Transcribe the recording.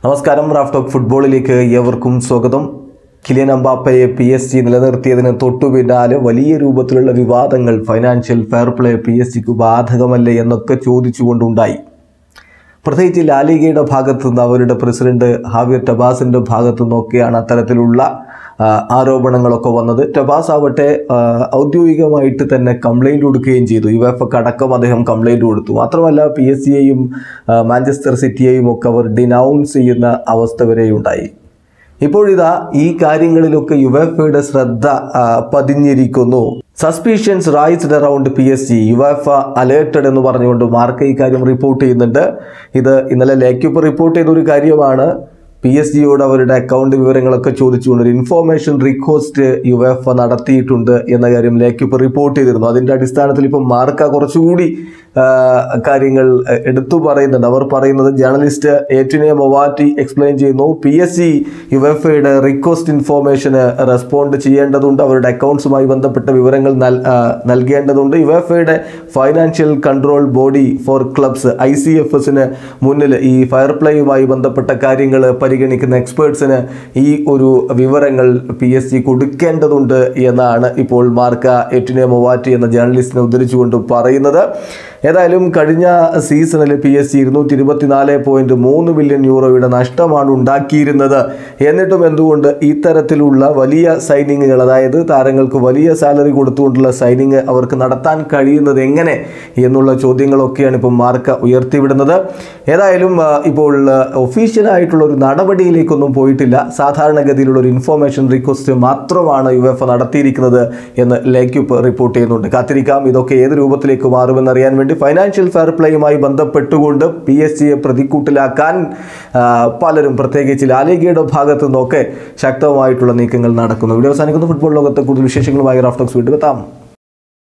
നമസ്കാരം Raf talk ഫുട്ബോളിലേക്ക് ഏവർക്കും സ്വാഗതം കിലിയൻ അമ്പാപ്പയെ പി എസ് ജി നിലനിർത്തിയതിന് തൊട്ടു പിന്നാലെ വലിയ രൂപത്തിലുള്ള വിവാദങ്ങൾ financial fair play P S ജിക്ക് ബാധകമല്ലേ എന്നൊക്കെ ചോദിച്ചുകൊണ്ടുണ്ടായി പ്രത്യേകിച്ച് ലാലിഗയുടെ ഭാഗത്തു നിന്ന് അവരുടെ പ്രസിഡന്റ് ഹാവിയർ ടബാസിൻ്റെ ഭാഗത്തു നിന്നൊക്കെയാണ് അത്തരത്തിലുള്ള ആ, ആരോപണങ്ങളൊക്കെ വന്നത് ടബാസ് ആവട്ടെ ആ, ഔദ്യോഗികമായിട്ട് തന്നെ കംപ്ലൈൻറ്റ് കൊടുക്കുകയും ചെയ്തു യു എഫ് അടക്കം അദ്ദേഹം കംപ്ലൈൻറ്റ് കൊടുത്തു മാത്രമല്ല പി എസ് സിയെയും മാഞ്ചസ്റ്റർ സിറ്റിയെയും ഒക്കെ അവർ ഡിനൗൺസ് ചെയ്യുന്ന അവസ്ഥ വരെയുണ്ടായി ഇപ്പോഴിതാ ഈ കാര്യങ്ങളിലൊക്കെ യുവഫയുടെ ശ്രദ്ധ ആ, പതിഞ്ഞിരിക്കുന്നു suspicions raised around P S G UEFA alerted എന്ന് പറഞ്ഞുകൊണ്ട് മാർക്ക് ഈ കാര്യം റിപ്പോർട്ട് ചെയ്യുന്നുണ്ട് ഇത് ഇന്നലെ ലേക്യൂപ്പ് റിപ്പോർട്ട് ചെയ്ത ഒരു കാര്യമാണ് പി എസ് ജിയോട് അവരുടെ അക്കൗണ്ട് വിവരങ്ങളൊക്കെ ചോദിച്ചുകൊണ്ട് ഒരു ഇൻഫോർമേഷൻ റിക്വസ്റ്റ് യുവഫ നടത്തിയിട്ടുണ്ട് എന്ന കാര്യം ലേക്യൂപ്പ് റിപ്പോർട്ട് ചെയ്തിരുന്നു അതിൻ്റെ അടിസ്ഥാനത്തിൽ ഇപ്പം മാർക്ക കുറച്ചുകൂടി ആ, കാര്യങ്ങൾ എ- എടുത്തു പറയുന്നുണ്ട് അവർ പറയുന്നത് ജേർണലിസ്റ്റ് ഏറ്റിനെ മൊവാറ്റി എക്സ്പ്ലെയിൻ ചെയ്യുന്നു പി എസ് സി യുവഫയുടെ റിക്വസ്റ്റ് ഇൻഫോർമേഷന് റെസ്പോണ്ട് ചെയ്യേണ്ടതുണ്ട് അവരുടെ അക്കൗണ്ട്സുമായി ബന്ധപ്പെട്ട വിവരങ്ങൾ നൽ- ആ, നൽകേണ്ടതുണ്ട് യുവഫയുടെ financial control body for clubs I C F എസിന് മുന്നിൽ ഈ ഫയർ പ്ലേയുമായി ബന്ധപ്പെട്ട കാര്യങ്ങൾ പരിഗണിക്കുന്ന എക്സ്പേർട്സിന് ഈ ഒരു വിവരങ്ങൾ പി എസ് ജി കൊടുക്കേണ്ടതുണ്ട് എന്നാണ് ഇപ്പോൾ മാർക്ക എറ്റിനെ മൊവാറ്റി എന്ന ജേർണലിസ്റ്റിനെ ഉദ്ധരിച്ചുകൊണ്ട് പറയുന്നത് ഏതായാലും കഴിഞ്ഞ സീസണിൽ പി എസ് സി ഇരുന്നൂറ്റി ഇരുപത്തിനാല് പോയിന്റ് മൂന്ന് ബില്യൺ യൂറോയുടെ നഷ്ടമാണ് ഉണ്ടാക്കിയിരുന്നത് എന്നിട്ടും എന്തുകൊണ്ട് ഇത്തരത്തിലുള്ള വലിയ സൈനിങ്ങുകൾ അതായത് താരങ്ങൾക്ക് വലിയ സാലറി കൊടുത്തുകൊണ്ടുള്ള സൈനിങ് അവർക്ക് നടത്താൻ കഴിയുന്നത് എങ്ങനെ എന്നുള്ള ചോദ്യങ്ങളൊക്കെയാണ് ഇപ്പം മാർക്ക ഉയർത്തിവിടുന്നത് ഏതായാലും ആ, ഇപ്പോൾ ഒഫീഷ്യലായിട്ടുള്ള ഒരു നടപടിയിലേക്കൊന്നും പോയിട്ടില്ല സാധാരണഗതിയിലുള്ള ഒരു ഇൻഫോർമേഷൻ റിക്വസ്റ്റ് മാത്രമാണ് യു എഫ് നടത്തിയിരിക്കുന്നത് എന്ന് ലേക്യുപ്പ് റിപ്പോർട്ട് ചെയ്യുന്നുണ്ട് കാത്തിരിക്കാം ഇതൊക്കെ ഏത് രൂപത്തിലേക്ക് മാറുമെന്ന് അറിയാൻ വേണ്ടി ഫൈനാൻഷ്യൽ ഫെയർ പ്ലേയുമായി ബന്ധപ്പെട്ടുകൊണ്ട് പി എസ് ജിയെ പ്രതിക്കൂട്ടിലാക്കാൻ ആ, പലരും പ്രത്യേകിച്ച് ലാലിഗയുടെ ഭാഗത്തു നിന്നൊക്കെ ശക്തമായിട്ടുള്ള നീക്കങ്ങൾ നടക്കുന്നു വീഡിയോ അവസാനിക്കുന്ന ഫുട്ബോൾ ലോകത്തെ കൂടുതൽ വിശേഷങ്ങളുമായി റാഫ്റ്റോക്സ് വീണ്ടും എത്താം